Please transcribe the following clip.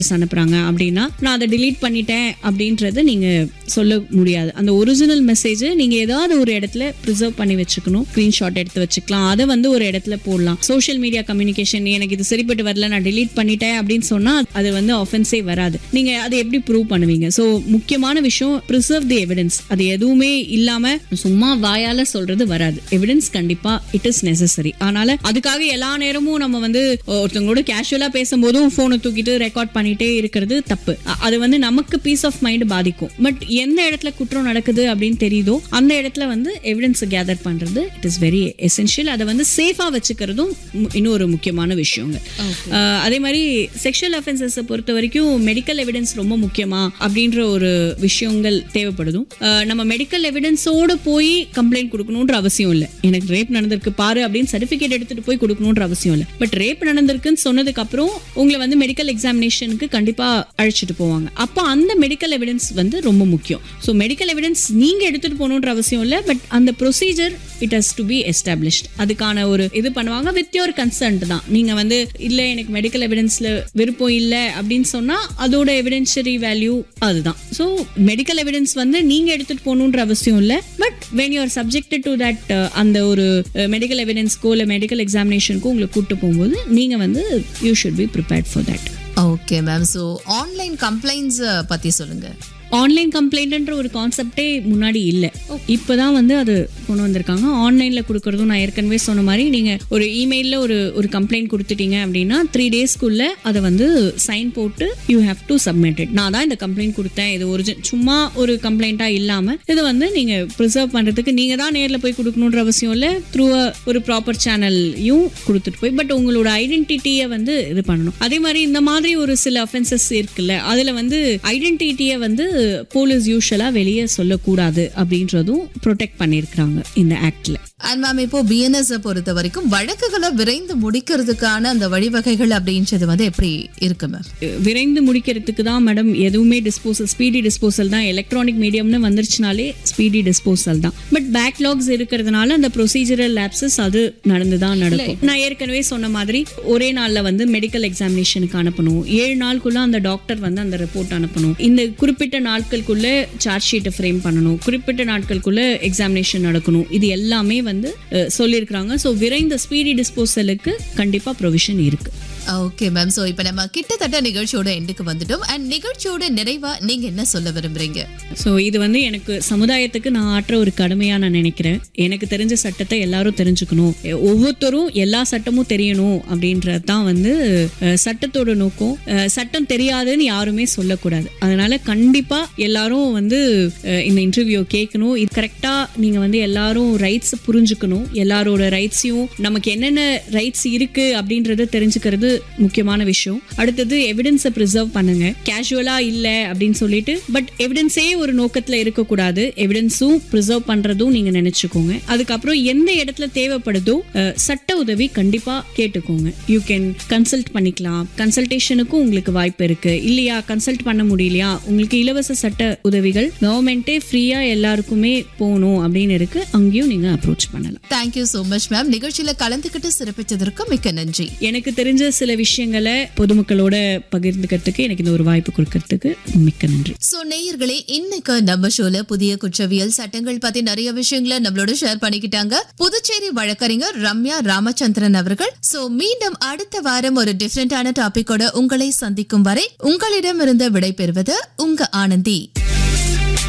அனுப்புறாங்க அப்படின்னா நான் அதை delete பண்ணிட்டேன் அப்படின்றத நீங்க சொல்ல முடியாது அந்த ஒரிஜினல் மெசேஜ் நீங்க ஏதாவது ஒரு இடத்துல ப்ரிசர்வ் பண்ணி வச்சுக்கணும் ஸ்கிரீன்ஷாட் எடுத்து வச்சுக்கலாம் அதை வந்து ஒரு இடத்துல போடலாம் சோஷியல் மீடியா கம்யூனிகேஷன் எனக்கு இது சரிப்பட்டு வரல நான் delete பண்ணிட்டேன் அப்படின்னு சொன்னா அது வந்து ஆஃபென்ஸே வராது நீங்க அதை எப்படி ப்ரூவ் பண்ணுவீங்க ஸோ முக்கியமான விஷயம் ப்ரிசர்வ் தி எவிடன்ஸ் அது எதுவுமே இல்லாம சும்மா வாயால சொல்றது வராது எவிடன்ஸ் கண்டிப்பா இட் இஸ் நெசசரி அதனால அதுக்காக எல்லா நேரமும் நம்ம வந்து ஒருத்தவங்களோட கேஷுவலா பேசும்போதும் போனை தூக்கிட்டு ரெக்கார்ட் பண்ணிட்டே இருக்கிறது தப்பு அ- அது வந்து நமக்கு பீஸ் ஆஃப் மைண்ட் பாதிக்கும் பட் எந்த இடத்துல குற்றம் நடக்குது அப்படின்னு தெரியுதோ அந்த இடத்துல வந்து எவிடன்ஸ் கேதர் பண்றது இட் இஸ் வெரி எசென்ஷியல் அதை வந்து சேஃபா வச்சுக்கிறதும் மு- இன்னொரு முக்கியமான விஷயங்க அஹ் அதே மாதிரி செக்ஷுவல் அஃபென்சஸை பொறுத்த வரைக்கும் மெடிக்கல் எவிடன்ஸ் ரொம்ப முக்கியமா அப்படின்ற ஒரு விஷயங்கள் தேவைப்படுதும் அஹ் நம்ம மெடிக்கல் எவிடன்ஸோட போய் கம்ப்ளைண்ட் கொடுக்கணுன்ற அவசியம் இல்லை எனக்கு ரேப் நடந்திருக்கு பாரு அப்படின்னு சர்டிஃபிகேட் எடுத்துட்டு போய் கொடுக்கணுன்ற அவசியம் இல்லை பட் ரேப் நடந்திருக்குன்னு சொன்னதுக்கு அப்புறம் உங்களை வந்து மெடிக்கல் எக்ஸாமினேஷனுக்கு கண்டிப்பா அழைச்சிட்டு போவாங்க அப்போ அந்த மெடிக்கல் எவிடன்ஸ் வந்து ரொம்ப முக்கியம் ஸோ மெடிக்கல் எவிடன்ஸ் நீங்க எடுத்துட்டு போகணுன்ற அவசியம் இல்லை பட் அந்த procedure it has to be established அதுக்கான ஒரு இது பண்ணுவாங்க வித் யோர் கன்சர்ன்ட் தான் நீங்க வந்து இல்ல எனக்கு மெடிக்கல் எவிடன்ஸ்ல விருப்பம் இல்ல அப்படின்னு சொன்னா அதோட எவிடென்ஷரி வேல்யூ அதுதான் ஸோ மெடிக்கல் எவிடன்ஸ் வந்து நீங்க எடுத்துட்டு போகணுன்ற அவசியம் இல்ல but when you're subjected to that அந்த ஒரு மெடிக்கல் எவிடன்ஸ்க்கோ இல்லை மெடிக்கல் எக்ஸாமினேஷனுக்கோ உங்களை கூட்டு போகும்போது நீங்க வந்து you should be prepared for that okay ma'am so online complaints பத்தி சொல்லுங்க ஆன்லைன் கம்ப்ளைண்ட்ன்ற ஒரு கான்செப்டே முன்னாடி இல்லை இப்போதான் வந்து அது கொண்டு வந்திருக்காங்க ஆன்லைனில் கொடுக்கறதும் நான் ஏற்கனவே சொன்ன மாதிரி நீங்கள் ஒரு இமெயிலில் ஒரு ஒரு கம்ப்ளைண்ட் கொடுத்துட்டீங்க அப்படின்னா த்ரீ டேஸ்க்குள்ளே அதை வந்து சைன் போட்டு you have to submit it நான் தான் இந்த கம்ப்ளைண்ட் கொடுத்தேன் இது ஒரு சும்மா ஒரு கம்ப்ளைண்ட்டாக இல்லாமல் இது வந்து நீங்கள் ப்ரிசர்வ் பண்ணுறதுக்கு நீங்கள் தான் நேரில் போய் கொடுக்கணுன்ற அவசியம் இல்லை த்ரூ ஒரு ப்ராப்பர் சேனல்லையும் கொடுத்துட்டு போய் பட் உங்களோட ஐடென்டிட்டியை வந்து இது பண்ணணும் அதே மாதிரி இந்த மாதிரி ஒரு சில அஃபென்சஸ் இருக்குல்ல அதில் வந்து ஐடென்டிட்டியை வந்து போலீஸ் யூஸ்வலாக வெளியே சொல்லக்கூடாது அப்படின்றதும் ப்ரொடெக்ட் பண்ணியிருக்கிறாங்க இந்த ஆக்டில் அண்ட் மேம் இப்போ பிஎன்எஸ் பொறுத்த வரைக்கும் வழக்குகளை விரைந்து முடிக்கிறதுக்கான அந்த வழிவகைகள் அப்படின்றது வந்து எப்படி இருக்கு மேம் விரைந்து முடிக்கிறதுக்கு தான் மேடம் எதுவுமே டிஸ்போசல் ஸ்பீடி டிஸ்போசல் தான் எலக்ட்ரானிக் மீடியம்னு வந்துருச்சுனாலே ஸ்பீடி டிஸ்போசல் தான் பட் பேக்லாக்ஸ் இருக்கிறதுனால அந்த ப்ரொசீஜரல் லேப்சஸ் அது நடந்து தான் நடக்கும் நான் ஏற்கனவே சொன்ன மாதிரி ஒரே நாளில் வந்து மெடிக்கல் எக்ஸாமினேஷனுக்கு அனுப்பணும் ஏழு நாளுக்குள்ள அந்த டாக்டர் வந்து அந்த ரிப்போர்ட் அனுப்பணும் இந்த குறிப்பிட்ட நாட்களுக்குள்ள சார்ஜ் ஷீட்டை ஃப்ரேம் பண்ணணும் குறிப்பிட்ட நாட்களுக்குள்ள எக்ஸாமினேஷன் நடக்கணும் இது எல்லாமே வந்து அஹ், சொல்லியிருக்கிறாங்க ஸோ விரைந்த ஸ்பீடி டிஸ்போசலுக்கு கண்டிப்பாக ப்ரொவிஷன் இருக்கு ஓகே மேம் ஸோ இப்போ நம்ம கிட்டத்தட்ட நிகழ்ச்சியோட எண்டுக்கு வந்துட்டோம் அண்ட் நிகழ்ச்சியோட நிறைவா நீங்க என்ன சொல்ல விரும்புறீங்க ஸோ இது வந்து எனக்கு சமுதாயத்துக்கு நான் ஆற்ற ஒரு கடமையா நான் நினைக்கிறேன் எனக்கு தெரிஞ்ச சட்டத்தை எல்லாரும் தெரிஞ்சுக்கணும் எ- ஒவ்வொருத்தரும் எல்லா சட்டமும் தெரியணும் அப்படின்றது தான் வந்து அஹ், சட்டத்தோட நோக்கம் அஹ், சட்டம் தெரியாதுன்னு யாருமே சொல்லக்கூடாது அதனால கண்டிப்பா எல்லாரும் வந்து அஹ், இந்த இன்டர்வியூ கேட்கணும் இது கரெக்டா நீங்க வந்து எல்லாரும் ரைட்ஸ் புரிஞ்சுக்கணும் எல்லாரோட ரைட்ஸையும் நமக்கு என்னென்ன ரைட்ஸ் இருக்கு அப்படின்றத தெரிஞ்சுக்கிறது முக்கியமான விஷயம் அடுத்தது எவிடன்ஸை ப்ரிசர்வ் பண்ணுங்க கேஷுவலா இல்ல அப்படின்னு சொல்லிட்டு பட் எவிடன்ஸே ஒரு நோக்கத்துல இருக்கக்கூடாது எவிடன்ஸும் ப்ரிசர்வ் பண்றதும் நீங்க நினைச்சுக்கோங்க அதுக்கப்புறம் எந்த இடத்துல தேவைப்படுதோ அஹ், சட்ட உதவி கண்டிப்பா கேட்டுக்கோங்க யூ கேன் கன்சல்ட் பண்ணிக்கலாம் கன்சல்டேஷனுக்கும் உங்களுக்கு வாய்ப்பு இருக்கு இல்லையா கன்சல்ட் பண்ண முடியலையா உங்களுக்கு இலவச சட்ட உதவிகள் கவர்மெண்ட்டே ஃப்ரீயா எல்லாருக்குமே போகணும் அப்படின்னு இருக்கு அங்கேயும் நீங்க அப்ரோச் பண்ணலாம் தேங்க்யூ so மச் மேம் நிகழ்ச்சியில கலந்துக்கிட்டு சிறப்பிச்சதற்கு மிக்க நன்றி எனக்கு தெரிஞ்ச சில விஷயங்களை பொதுமக்களோட பகிர்ந்துக்கிறதுக்கு எனக்கு இந்த ஒரு வாய்ப்பு கொடுக்கறதுக்கு மிக்க நன்றி சோ நேயர்களே இன்னைக்கு நம்ம ஷோல புதிய குற்றவியல் சட்டங்கள் பத்தி நிறைய விஷயங்களை நம்மளோட ஷேர் பண்ணிக்கிட்டாங்க புதுச்சேரி வழக்கறிஞர் ரம்யா ராமச்சந்திரன் அவர்கள் சோ மீண்டும் அடுத்த வாரம் ஒரு டிஃப்ரெண்டான டாபிக்கோட உங்களை சந்திக்கும் வரை உங்களிடமிருந்து விடைபெறுவது உங்க ஆனந்தி